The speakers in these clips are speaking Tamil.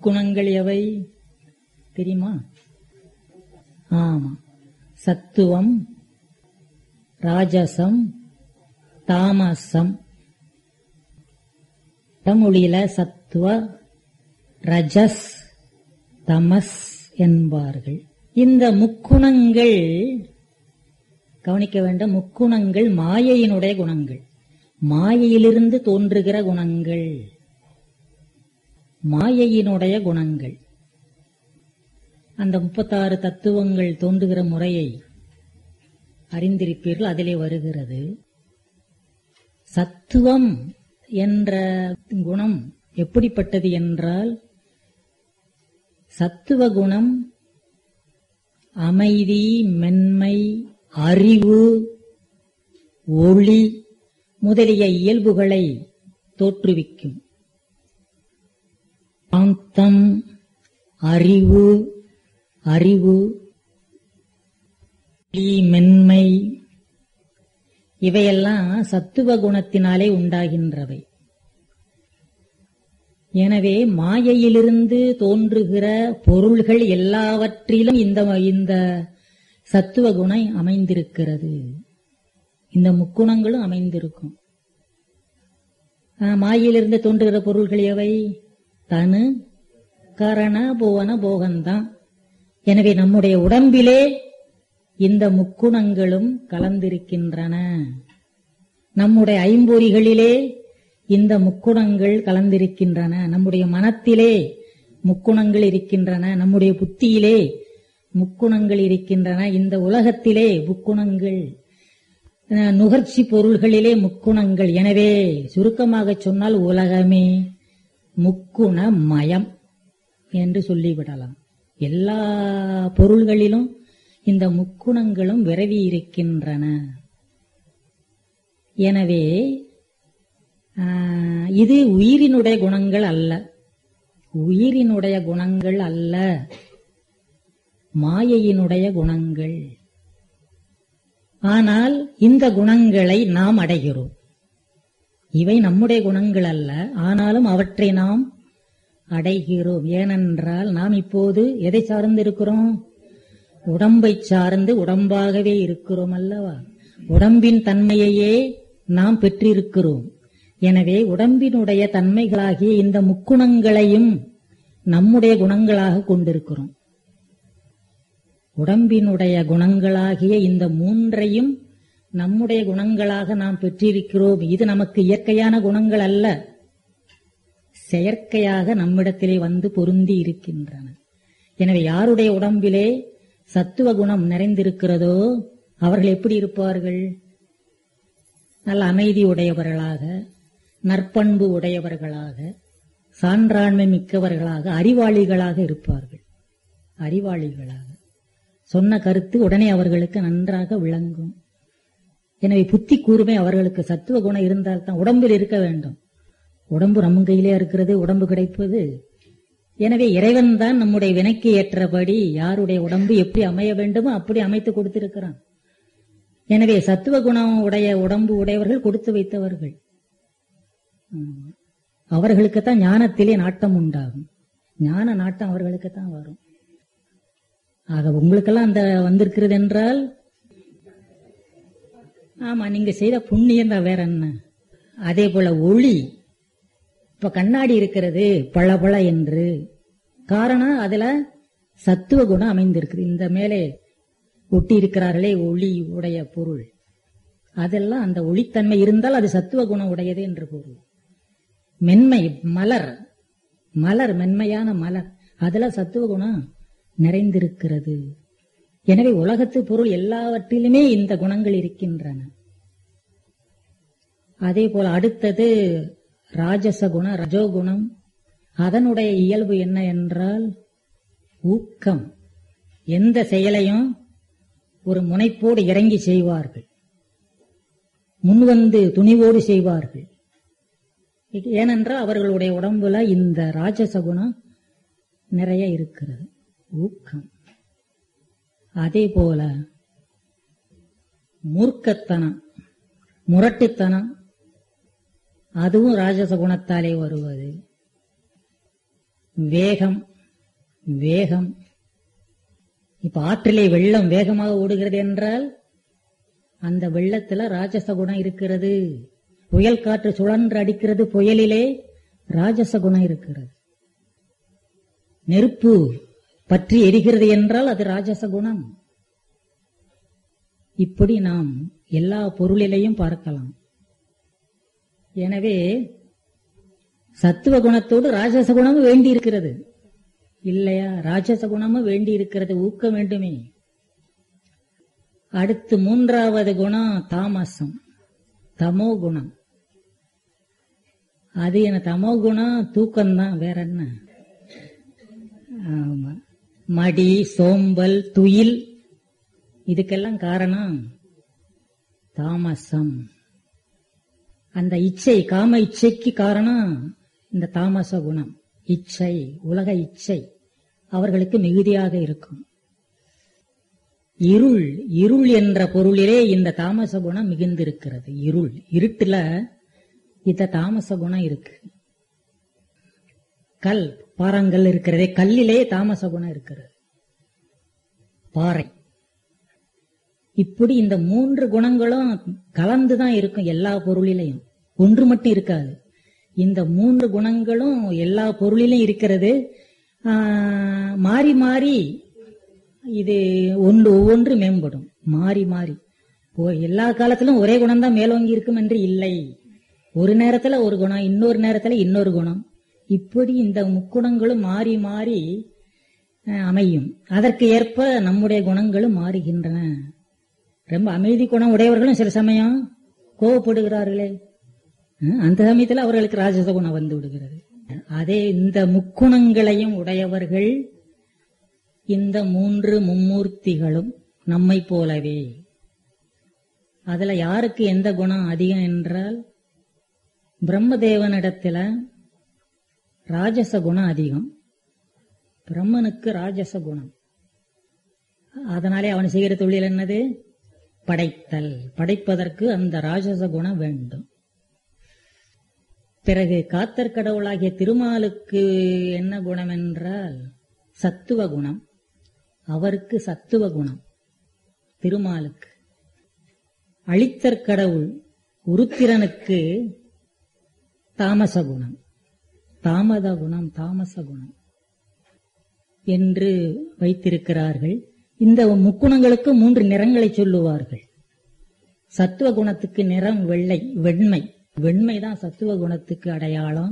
முக்குணங்கள் எவை தெரியுமா ஆமா சத்துவம் ராஜசம் தாமசம் வடமொழியில சத்துவ ரஜஸ் தமஸ் என்பார்கள் இந்த முக்குணங்கள் கவனிக்க வேண்டும் முக்குணங்கள் மாயையினுடைய குணங்கள் மாயையிலிருந்து தோன்றுகிற குணங்கள் மாயையினுடைய குணங்கள் அந்த முப்பத்தாறு தத்துவங்கள் தோன்றுகிற முறையை அறிந்திருப்பீர்கள் அதிலே வருகிறது சத்துவம் என்ற குணம் எப்படிப்பட்டது என்றால் சத்துவ குணம் அமைதி மென்மை அறிவு ஒளி முதலிய இயல்புகளை தோற்றுவிக்கும் சாந்தம் அறிவு அறிவு ஒளி, மென்மை இவையெல்லாம் சத்துவ குணத்தினாலே உண்டாகின்றவை எனவே மாயையிலிருந்து தோன்றுகிற பொருள்கள் எல்லாவற்றிலும் இந்த இந்த சத்துவ குணம் அமைந்திருக்கிறது இந்த முக்குணங்களும் அமைந்திருக்கும் ஆஹ், மாயையிலிருந்து தோன்றுகிற பொருள்கள் எவை தனு கரண புவன போகந்தான் எனவே நம்முடைய உடம்பிலே இந்த முக்குணங்களும் கலந்திருக்கின்றன நம்முடைய ஐம்பொறிகளிலே இந்த முக்குணங்கள் கலந்திருக்கின்றன நம்முடைய மனத்திலே முக்குணங்கள் இருக்கின்றன நம்முடைய புத்தியிலே முக்குணங்கள் இருக்கின்றன இந்த உலகத்திலே முக்குணங்கள் அஹ், நுகர்ச்சி பொருள்களிலே முக்குணங்கள் எனவே சுருக்கமாக சொன்னால் உலகமே முக்குண மயம் என்று சொல்லிவிடலாம் எல்லா பொருள்களிலும் இந்த முக்குணங்களும் விரவி இருக்கின்றன எனவே ஆஹ், இது உயிரினுடைய குணங்கள் அல்ல உயிரினுடைய குணங்கள் அல்ல மாயையினுடைய குணங்கள் ஆனால் இந்த குணங்களை நாம் அடைகிறோம் இவை நம்முடைய குணங்கள் அல்ல ஆனாலும் அவற்றை நாம் அடைகிறோம் ஏனென்றால் நாம் இப்போது எதை சார்ந்து இருக்கிறோம் உடம்பை சார்ந்து உடம்பாகவே இருக்கிறோம் அல்லவா உடம்பின் தன்மையையே நாம் பெற்றிருக்கிறோம் எனவே உடம்பினுடைய தன்மைகளாகிய இந்த முக்குணங்களையும் நம்முடைய குணங்களாக கொண்டிருக்கிறோம் உடம்பினுடைய குணங்களாகிய இந்த மூன்றையும் நம்முடைய குணங்களாக நாம் பெற்றிருக்கிறோம் இது நமக்கு இயற்கையான குணங்கள் அல்ல செயற்கையாக நம்மிடத்திலே வந்து பொருந்தி இருக்கின்றன எனவே யாருடைய உடம்பிலே சத்துவ குணம் நிறைந்திருக்கிறதோ அவர்கள் எப்படி இருப்பார்கள் நல்ல அமைதி உடையவர்களாக நற்பண்பு உடையவர்களாக சான்றாண்மை மிக்கவர்களாக அறிவாளிகளாக இருப்பார்கள் அறிவாளிகளாக சொன்ன கருத்து உடனே அவர்களுக்கு நன்றாக விளங்கும் எனவே புத்தி கூர்மை அவர்களுக்கு சத்துவ குணம் இருந்தால்தான் உடம்பில் இருக்க வேண்டும் உடம்பு நம்ம கையிலே இருக்கிறது உடம்பு கிடைப்பது எனவே இறைவன் தான் நம்முடைய வினைக்கு ஏற்றபடி யாருடைய உடம்பு எப்படி அமைய வேண்டுமோ அப்படி அமைத்து கொடுத்திருக்கிறான் எனவே சத்துவ குணம் உடைய உடம்பு உடையவர்கள் கொடுத்து வைத்தவர்கள் ஆமா. அவர்களுக்குத்தான் ஞானத்திலே நாட்டம் உண்டாகும் ஞான நாட்டம் அவர்களுக்குத்தான் வரும் ஆக உங்களுக்கெல்லாம் அந்த வந்திருக்கிறது என்றால் ஆமா நீங்க செய்த புண்ணியம் தான் வேற என்ன அதே போல ஒளி இப்ப கண்ணாடி இருக்கிறது பளபள என்று காரணம் அதுல சத்துவ குணம் அமைந்திருக்குது இந்த மேலே ஒட்டி இருக்கிறார்களே ஒளி உடைய பொருள் அதெல்லாம் அந்த ஒளித்தன்மை இருந்தால் அது சத்துவ குணம் உடையது என்று பொருள் மென்மை மலர் மலர் மென்மையான மலர் அதுல சத்துவ குணம் நிறைந்திருக்கிறது எனவே உலகத்து பொருள் எல்லாவற்றிலுமே இந்த குணங்கள் இருக்கின்றன அதே போல அடுத்தது ராஜச குணம் ரஜோகுணம் அதனுடைய இயல்பு என்ன என்றால் ஊக்கம் எந்த செயலையும் ஒரு முனைப்போடு இறங்கி செய்வார்கள் முன்வந்து துணிவோடு செய்வார்கள் ஏனென்றால் அவர்களுடைய உடம்புல இந்த ராஜச குணம் நிறைய இருக்கிறது ஊக்கம் அதே போல மூர்க்கத்தனம் முரட்டுத்தனம் அதுவும் ராஜச குணத்தாலே வருவது வேகம் வேகம் இப்ப ஆற்றிலே வெள்ளம் வேகமாக ஓடுகிறது என்றால் அந்த வெள்ளத்துல ராஜச குணம் இருக்கிறது புயல் காற்று சுழன்று அடிக்கிறது புயலிலே ராஜச குணம் இருக்கிறது நெருப்பு பற்றி எரிகிறது என்றால் அது ராஜச குணம் இப்படி நாம் எல்லா பொருளிலையும் பார்க்கலாம் எனவே சத்துவ குணத்தோடு ராஜச குணமும் வேண்டி இருக்கிறது இல்லையா ராஜச குணமும் வேண்டி இருக்கிறது ஊக்கம் வேண்டுமே அடுத்து மூன்றாவது குணம் தாமசம் தமோ குணம் அது என்ன தமோ குணம் தூக்கம்தான் வேற என்ன ஆமா மடி சோம்பல் துயில் இதுக்கெல்லாம் காரணம் தாமசம் அந்த இச்சை காம இச்சைக்கு காரணம் இந்த தாமச குணம் இச்சை உலக இச்சை அவர்களுக்கு மிகுதியாக இருக்கும் இருள் இருள் என்ற பொருளிலே இந்த தாமச குணம் மிகுந்திருக்கிறது இருள் இருட்டுல இந்த தாமச குணம் இருக்கு கல் பாறாங்கல் இருக்கிறதே கல்லிலே தாமச குணம் இருக்கிறது பாறை இப்படி இந்த மூன்று குணங்களும் கலந்துதான் இருக்கும் எல்லா பொருளிலையும் ஒன்று மட்டும் இருக்காது இந்த மூன்று குணங்களும் எல்லா பொருளிலும் இருக்கிறது ஆஹ், மாறி மாறி இது ஒன்று ஒவ்வொன்று மேம்படும் மாறி மாறி ஓ- எல்லா காலத்திலும் ஒரே குணம் தான் மேலோங்கி இருக்கும் என்று இல்லை ஒரு நேரத்துல ஒரு குணம் இன்னொரு நேரத்துல இன்னொரு குணம் இப்படி இந்த முக்குணங்களும் மாறி மாறி அஹ், அமையும் அதற்கு ஏற்ப நம்முடைய குணங்களும் மாறுகின்றன ரொம்ப அமைதி குணம் உடையவர்களும் சில சமயம் கோவப்படுகிறார்களே அஹ், அந்த சமயத்துல அவர்களுக்கு ராஜச குணம் வந்து விடுகிறது அதே இந்த முக்குணங்களையும் உடையவர்கள் இந்த மூன்று மும்மூர்த்திகளும் நம்மை போலவே அதுல யாருக்கு எந்த குணம் அதிகம் என்றால் பிரம்மதேவனிடத்துல ராஜச குணம் அதிகம் பிரம்மனுக்கு ராஜச குணம் அதனாலே அவன் செய்கிற தொழில் என்னது படைத்தல் படைப்பதற்கு அந்த ராஜச குணம் வேண்டும் பிறகு காத்தற் கடவுளாகிய திருமாலுக்கு என்ன குணம் என்றால் சத்துவ குணம் அவருக்கு சத்துவ குணம் திருமாலுக்கு அழித்தற் கடவுள் உருத்திரனுக்கு தாமச குணம் தாமத குணம் தாமச குணம் என்று வைத்திருக்கிறார்கள் இந்த முக்குணங்களுக்கு மூன்று நிறங்களை சொல்லுவார்கள் சத்துவ குணத்துக்கு நிறம் வெள்ளை வெண்மை வெண்மை தான் சத்துவ குணத்துக்கு அடையாளம்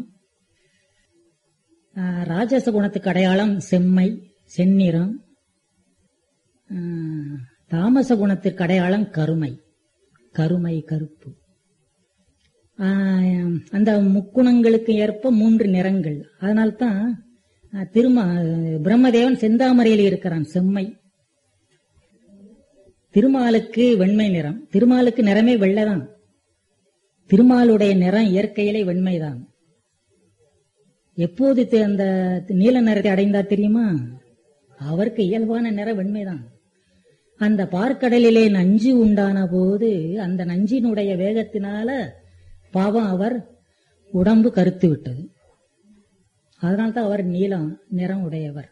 ஆஹ், ராஜச குணத்துக்கு அடையாளம் செம்மை செந்நிறம் ஆஹ், தாமச குணத்திற்கு அடையாளம் கருமை கருமை கருப்பு ஆஹ், அந்த முக்குணங்களுக்கு ஏற்ப மூன்று நிறங்கள் அதனால்தான் ஆஹ், திருமா பிரம்மதேவன் செந்தாமரையில் இருக்கிறான் செம்மை திருமாலுக்கு வெண்மை நிறம் திருமாலுக்கு நிறமே வெள்ளைதான் திருமாலுடைய நிறம் இயற்கையிலே வெண்மைதான் எப்போது தி- அந்த நீல நிறத்தை அடைந்தா தெரியுமா அவருக்கு இயல்பான நிறம் வெண்மைதான் அந்த பார்க்கடலிலே நஞ்சு உண்டான போது அந்த நஞ்சினுடைய வேகத்தினால பாவம் அவர் உடம்பு கருத்து விட்டது அதனால்தான் அவர் நீலம் நிறம் உடையவர்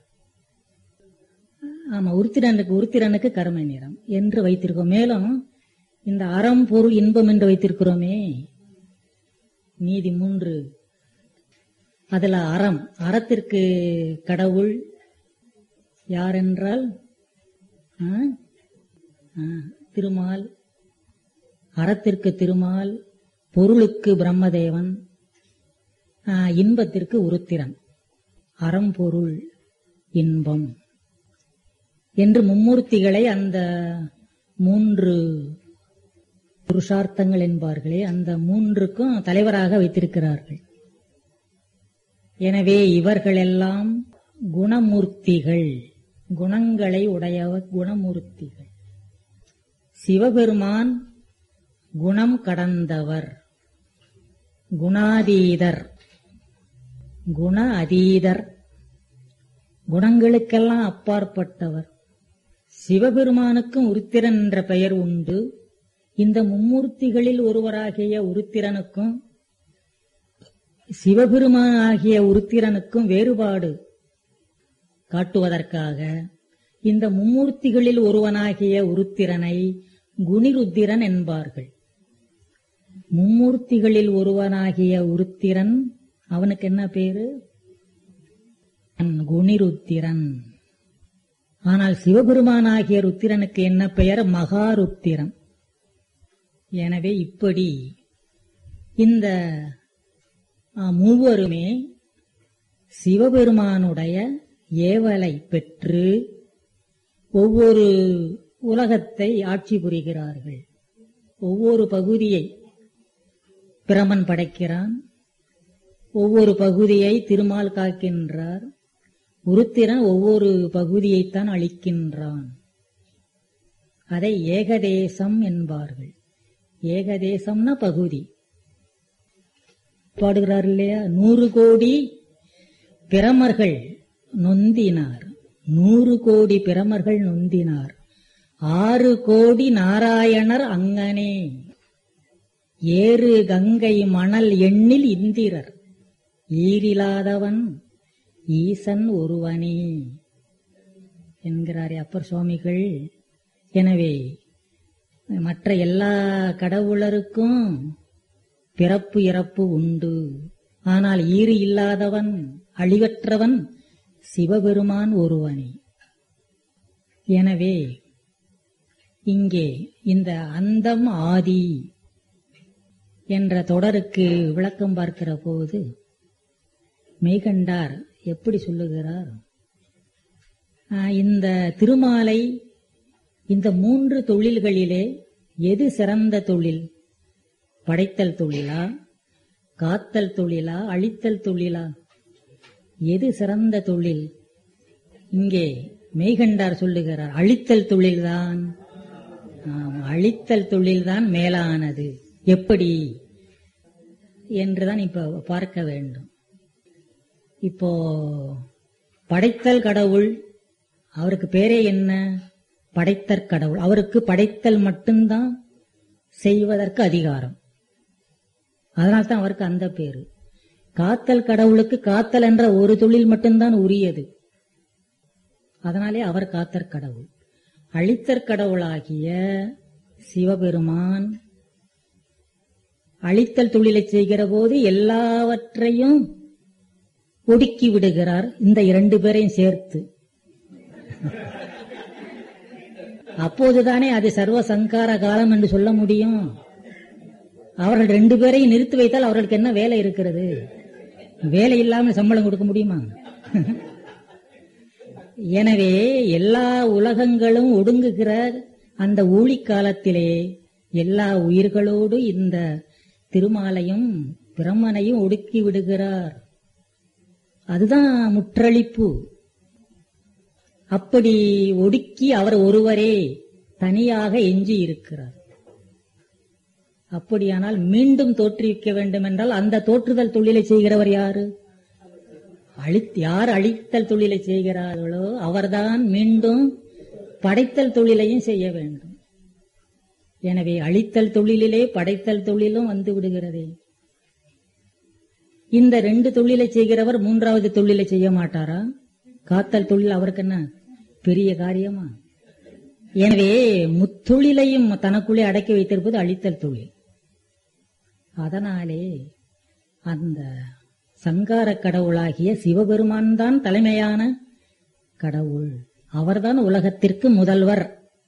ஆமா உருத்திரனுக்கு உருத்திரனுக்கு கருமை நிறம் என்று வைத்திருக்கோம் மேலும் இந்த அறம் பொருள் இன்பம் என்று வைத்திருக்கிறோமே நீதி மூன்று அதுல அறம் அறத்திற்கு கடவுள் யார் என்றால் ஆ? ஆ, திருமால் அறத்திற்கு திருமால் பொருளுக்கு பிரம்மதேவன் ஆ, இன்பத்திற்கு உருத்திரன் அறம் பொருள் இன்பம் என்று மும்மூர்த்திகளை அந்த மூன்று புருஷார்த்தங்கள் என்பார்களே அந்த மூன்றுக்கும் தலைவராக வைத்திருக்கிறார்கள் எனவே இவர்களெல்லாம் குணமூர்த்திகள் குணங்களை உடையவர் குணமூர்த்திகள் சிவபெருமான் குணம் கடந்தவர் குணாதீதர் குண அதீதர் குணங்களுக்கெல்லாம் அப்பாற்பட்டவர் சிவபெருமானுக்கும் உருத்திரன் என்ற பெயர் உண்டு இந்த மும்மூர்த்திகளில் ஒருவராகிய உருத்திரனுக்கும் சிவபெருமான் ஆகிய உருத்திரனுக்கும் வேறுபாடு காட்டுவதற்காக இந்த மும்மூர்த்திகளில் ஒருவனாகிய உருத்திரனை குணிருத்திரன் என்பார்கள் மும்மூர்த்திகளில் ஒருவனாகிய உருத்திரன் அவனுக்கு என்ன பேரு குணிருத்திரன் ஆனால் சிவபெருமானாகிய ருத்திரனுக்கு என்ன பெயர் மகாருத்திரன் எனவே இப்படி இந்த ஆ, மூவருமே சிவபெருமானுடைய ஏவலை பெற்று ஒவ்வொரு உலகத்தை ஆட்சி புரிகிறார்கள் ஒவ்வொரு பகுதியை பிரமன் படைக்கிறான் ஒவ்வொரு பகுதியை திருமால் காக்கின்றார் உருத்திரன் ஒவ்வொரு பகுதியைத்தான் அளிக்கின்றான் அதை ஏகதேசம் என்பார்கள் ஏகதேசம்னா பகுதி பாடுகிறார் இல்லையா நூறு கோடி பிரமர்கள் நொந்தினார் நூறு கோடி பிரமர்கள் நொந்தினார் ஆறு கோடி நாராயணர் அங்கனே ஏறு கங்கை மணல் எண்ணில் இந்திரர் ஈரிலாதவன் ஈசன் ஒருவனே என்கிறாரே அப்பர் சுவாமிகள் எனவே மற்ற எல்லா கடவுளருக்கும் பிறப்பு இறப்பு உண்டு ஆனால் ஈறு இல்லாதவன் அழிவற்றவன் சிவபெருமான் ஒருவனே எனவே இங்கே இந்த அந்தம் ஆதி என்ற தொடருக்கு விளக்கம் பார்க்கிற போது மெய்கண்டார் எப்படி சொல்லுகிறார் ஆஹ், இந்த திருமாலை இந்த மூன்று தொழில்களிலே எது சிறந்த தொழில் படைத்தல் தொழிலா காத்தல் தொழிலா அழித்தல் தொழிலா எது சிறந்த தொழில் இங்கே மெய்கண்டார் சொல்லுகிறார் அழித்தல் தொழில்தான் ஆம், அழித்தல் தொழில்தான் மேலானது எப்படி என்றுதான் இப்ப பார்க்க வேண்டும் இப்போ படைத்தல் கடவுள் அவருக்கு பேரே என்ன படைத்தற் கடவுள் அவருக்கு படைத்தல் மட்டும்தான் செய்வதற்கு அதிகாரம் அதனால்தான் அவருக்கு அந்த பேரு காத்தல் கடவுளுக்கு காத்தல் என்ற ஒரு தொழில் மட்டும்தான் உரியது அதனாலே அவர் காத்தற் கடவுள் அழித்தற் கடவுளாகிய சிவபெருமான் அழித்தல் தொழிலை செய்கிற போது எல்லாவற்றையும் ஒடுக்கி விடுகிறார் இந்த இரண்டு பேரையும் சேர்த்து அப்போதுதானே அது சர்வ சங்கார காலம் என்று சொல்ல முடியும் அவர்கள் ரெண்டு பேரையும் நிறுத்தி வைத்தால் அவர்களுக்கு என்ன வேலை இருக்கிறது வேலை இல்லாமல் சம்பளம் கொடுக்க முடியுமா எனவே எல்லா உலகங்களும் ஒடுங்குகிற அந்த ஊழி காலத்திலே எல்லா உயிர்களோடு இந்த திருமாலையும் பிரம்மனையும் ஒடுக்கி விடுகிறார் அதுதான் முற்றளிப்பு அப்படி ஒடுக்கி அவர் ஒருவரே தனியாக எஞ்சி இருக்கிறார் அப்படியானால் மீண்டும் தோற்றுவிக்க வேண்டும் என்றால் அந்த தோற்றுதல் தொழிலை செய்கிறவர் யாரு அழித் யார் அழித்தல் தொழிலை செய்கிறார்களோ அவர்தான் மீண்டும் படைத்தல் தொழிலையும் செய்ய வேண்டும் எனவே அழித்தல் தொழிலிலே படைத்தல் தொழிலும் வந்து விடுகிறதே இந்த ரெண்டு தொழிலை செய்கிறவர் மூன்றாவது தொழிலை செய்ய மாட்டாரா காத்தல் தொழில் அவருக்கு என்ன பெரிய காரியமா எனவே முத்தொழிலையும் தனக்குள்ளே அடக்கி வைத்திருப்பது அழித்தல் தொழில் அதனாலே அந்த சங்கார கடவுளாகிய சிவபெருமான் தான் தலைமையான கடவுள் அவர்தான் உலகத்திற்கு முதல்வர்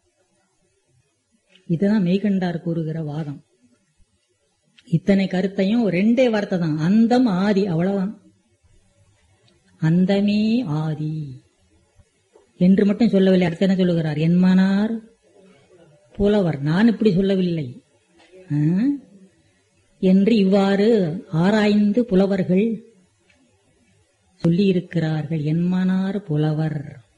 இதுதான் மெய்கண்டார் கூறுகிற வாதம் இத்தனை கருத்தையும் ரெண்டே வார்த்தை தான் அந்தம் ஆதி அவ்வளவுதான் அந்தமே ஆதி என்று மட்டும் சொல்லவில்லை அடுத்து என்ன சொல்லுகிறார் என்மனார் புலவர் நான் இப்படி சொல்லவில்லை ஆ? என்று இவ்வாறு ஆராய்ந்து புலவர்கள் சொல்லியிருக்கிறார்கள் என்மனார் புலவர்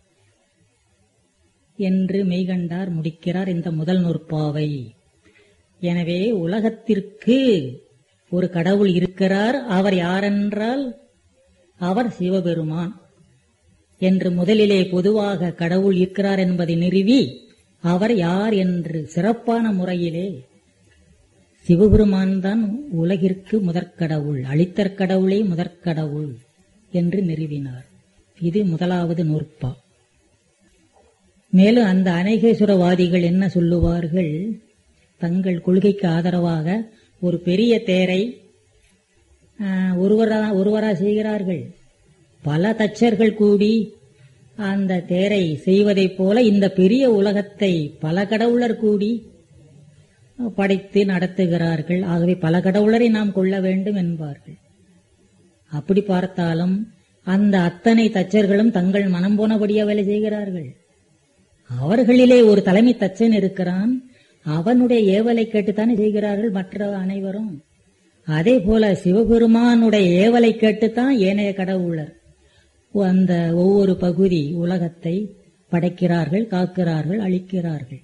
என்று மெய்கண்டார் முடிக்கிறார் இந்த முதல் நூற்பாவை எனவே உலகத்திற்கு ஒரு கடவுள் இருக்கிறார் அவர் யாரென்றால் அவர் சிவபெருமான் என்று முதலிலே பொதுவாக கடவுள் இருக்கிறார் என்பதை நிறுவி அவர் யார் என்று சிறப்பான முறையிலே சிவபெருமான் தான் உலகிற்கு முதற்கடவுள் அழித்தற் கடவுளே முதற்கடவுள் என்று நிறுவினார் இது முதலாவது நூற்பா மேலும் அந்த அநேகேஸ்வரவாதிகள் என்ன சொல்லுவார்கள் தங்கள் கொள்கைக்கு ஆதரவாக ஒரு பெரிய தேரை ஆஹ், ஒருவரா ஒருவரா செய்கிறார்கள் பல தச்சர்கள் கூடி அந்த தேரை செய்வதைப் போல இந்த பெரிய உலகத்தை பல கடவுளர் கூடி படைத்து நடத்துகிறார்கள் ஆகவே பல கடவுளரை நாம் கொள்ள வேண்டும் என்பார்கள் அப்படி பார்த்தாலும் அந்த அத்தனை தச்சர்களும் தங்கள் மனம் போனபடியா வேலை செய்கிறார்கள் அவர்களிலே ஒரு தலைமை தச்சன் இருக்கிறான் அவனுடைய ஏவலை கேட்டுத்தானே செய்கிறார்கள் மற்ற அனைவரும் அதே போல சிவபெருமானுடைய ஏவலை கேட்டுத்தான் ஏனைய கடவுளர் அந்த ஒவ்வொரு பகுதி உலகத்தை படைக்கிறார்கள் காக்கிறார்கள் அழிக்கிறார்கள்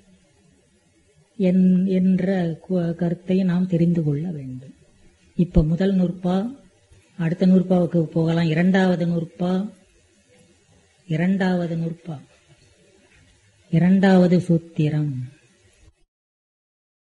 என்- என்ற கு- கருத்தை நாம் தெரிந்து கொள்ள வேண்டும் இப்ப முதல் நூற்பா அடுத்த நூற்பாவுக்கு போகலாம் இரண்டாவது நூற்பா இரண்டாவது நூற்பா இரண்டாவது சூத்திரம்